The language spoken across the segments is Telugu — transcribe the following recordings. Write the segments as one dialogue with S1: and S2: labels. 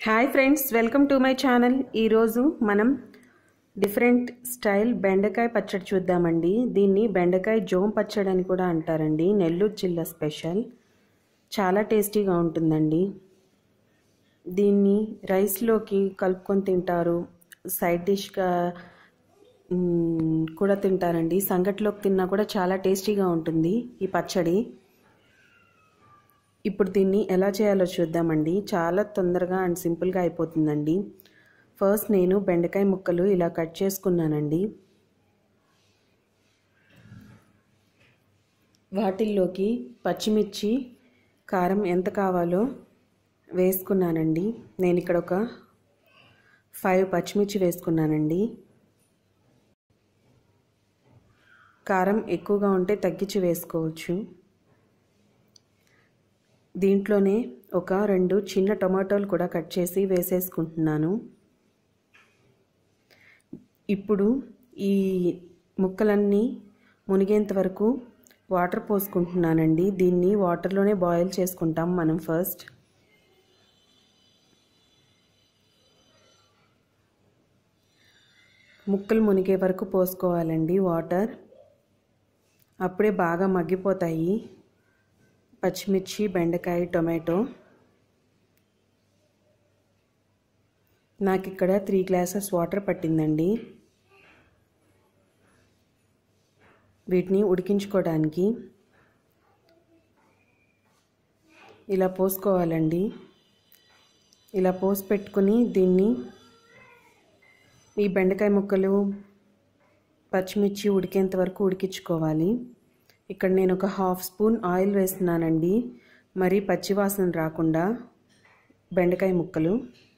S1: hi friends welcome to my channel ఈరోజు మనం డిఫరెంట్ స్టైల్ బెండకాయ పచ్చడి చూద్దామండి దీన్ని బెండకాయ జోం పచ్చడి అని కూడా అంటారండి నెల్లూరు జిల్లా స్పెషల్ చాలా టేస్టీగా ఉంటుందండి దీన్ని రైస్లోకి కలుపుకొని తింటారు సైడ్ డిష్గా మ్, కూడా తింటారండి సంగట్లోకి తిన్నా కూడా చాలా టేస్టీగా ఉంటుంది ఈ పచ్చడి ఇప్పుడు దీన్ని ఎలా చేయాలో చూద్దామండి చాలా తొందరగా అండ్ సింపుల్గా అయిపోతుందండి ఫస్ట్ నేను బెండకాయ ముక్కలు ఇలా కట్ చేసుకున్నానండి వాటిల్లోకి పచ్చిమిర్చి కారం ఎంత కావాలో వేసుకున్నానండి నేను ఇక్కడ ఒక ఫైవ్ పచ్చిమిర్చి వేసుకున్నానండి కారం ఎక్కువగా ఉంటే తగ్గించి వేసుకోవచ్చు దీంట్లోనే ఒక రెండు చిన్న టొమాటోలు కూడా కట్ చేసి వేసేసుకుంటున్నాను ఇప్పుడు ఈ ముక్కలన్నీ మునిగేంత వరకు వాటర్ పోసుకుంటున్నానండి దీన్ని వాటర్లోనే బాయిల్ చేసుకుంటాం మనం ఫస్ట్ ముక్కలు మునిగే వరకు పోసుకోవాలండి వాటర్ అప్పుడే బాగా మగ్గిపోతాయి పచ్చిమిర్చి బెండకాయ టొమాటో నాకు ఇక్కడ త్రీ గ్లాసెస్ వాటర్ పట్టిందండి వీటిని ఉడికించుకోవడానికి ఇలా పోసుకోవాలండి ఇలా పోసి పెట్టుకుని దీన్ని ఈ బెండకాయ ముక్కలు పచ్చిమిర్చి ఉడికేంత వరకు ఉడికించుకోవాలి ఇక్కడ నేను ఒక హాఫ్ స్పూన్ ఆయిల్ వేస్తున్నానండి మరి పచ్చివాసన రాకుండా బెండకాయ ముక్కలు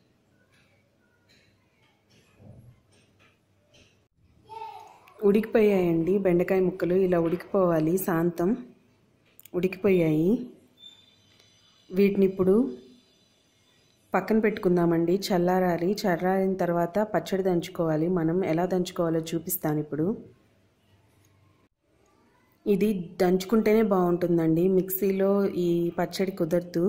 S1: ఉడికిపోయాయండి బెండకాయ ముక్కలు ఇలా ఉడికిపోవాలి శాంతం ఉడికిపోయాయి వీటిని ఇప్పుడు పక్కన పెట్టుకుందామండి చల్లారాలి చల్లారిన తర్వాత పచ్చడి దంచుకోవాలి మనం ఎలా దంచుకోవాలో చూపిస్తాను ఇప్పుడు ఇది దంచుకుంటేనే బాగుంటుందండి మిక్సీలో ఈ పచ్చడి కుదరదు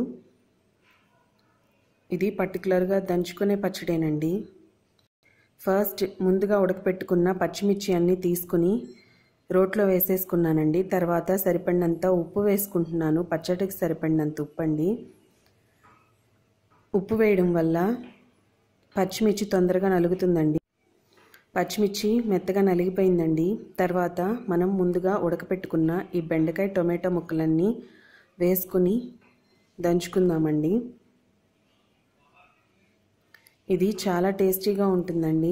S1: ఇది పర్టికులర్గా దంచుకునే పచ్చడేనండి ఫస్ట్ ముందుగా ఉడకపెట్టుకున్న పచ్చిమిర్చి అన్నీ తీసుకుని రోట్లో వేసేసుకున్నానండి తర్వాత సరిపడినంత ఉప్పు వేసుకుంటున్నాను పచ్చడికి సరిపడినంత ఉప్పు అండి ఉప్పు వేయడం వల్ల పచ్చిమిర్చి తొందరగా నలుగుతుందండి పచ్చిమిర్చి మెత్తగా నలిగిపోయిందండి తర్వాత మనం ముందుగా ఉడకపెట్టుకున్న ఈ బెండకాయ టొమాటో ముక్కలన్నీ వేసుకుని దంచుకుందామండి ఇది చాలా టేస్టీగా ఉంటుందండి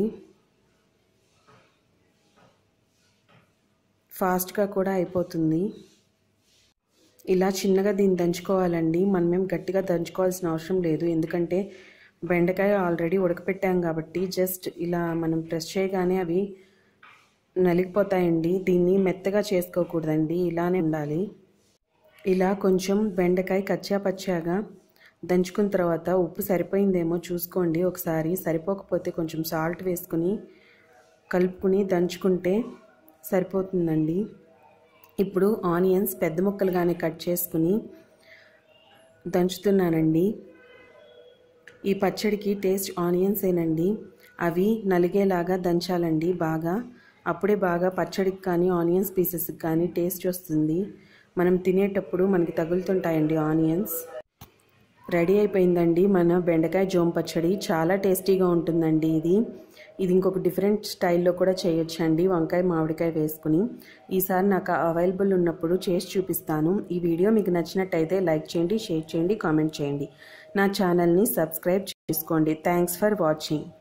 S1: ఫాస్ట్గా కూడా అయిపోతుంది ఇలా చిన్నగా దీన్ని దంచుకోవాలండి మనమేం గట్టిగా దంచుకోవాల్సిన అవసరం లేదు ఎందుకంటే బెండకాయ ఆల్రెడీ ఉడకపెట్టాం కాబట్టి జస్ట్ ఇలా మనం ప్రెస్ చేయగానే అవి నలిగిపోతాయండి దీన్ని మెత్తగా చేసుకోకూడదండి ఇలానే ఉండాలి ఇలా కొంచెం బెండకాయ కచ్చా పచ్చాగా దంచుకున్న తర్వాత ఉప్పు సరిపోయిందేమో చూసుకోండి ఒకసారి సరిపోకపోతే కొంచెం సాల్ట్ వేసుకుని కలుపుకుని దంచుకుంటే సరిపోతుందండి ఇప్పుడు ఆనియన్స్ పెద్ద ముక్కలుగానే కట్ చేసుకుని దంచుతున్నానండి ఈ పచ్చడికి టేస్ట్ ఆనియన్సేనండి అవి నలిగేలాగా దంచాలండి బాగా అప్పుడే బాగా పచ్చడికి కానీ ఆనియన్స్ పీసెస్కి కానీ టేస్ట్ వస్తుంది మనం తినేటప్పుడు మనకి తగులుతుంటాయండి ఆనియన్స్ రెడీ అయిపోయిందండి మన బెండకాయ జోం పచ్చడి చాలా టేస్టీగా ఉంటుందండి ఇది ఇది ఇంకొక డిఫరెంట్ స్టైల్లో కూడా చేయొచ్చండి వంకాయ మామిడికాయ వేసుకుని ఈసారి నాకు అవైలబుల్ ఉన్నప్పుడు చేసి చూపిస్తాను ఈ వీడియో మీకు నచ్చినట్టయితే లైక్ చేయండి షేర్ చేయండి కామెంట్ చేయండి నా ఛానల్ని సబ్స్క్రైబ్ చేసుకోండి థ్యాంక్స్ ఫర్ వాచింగ్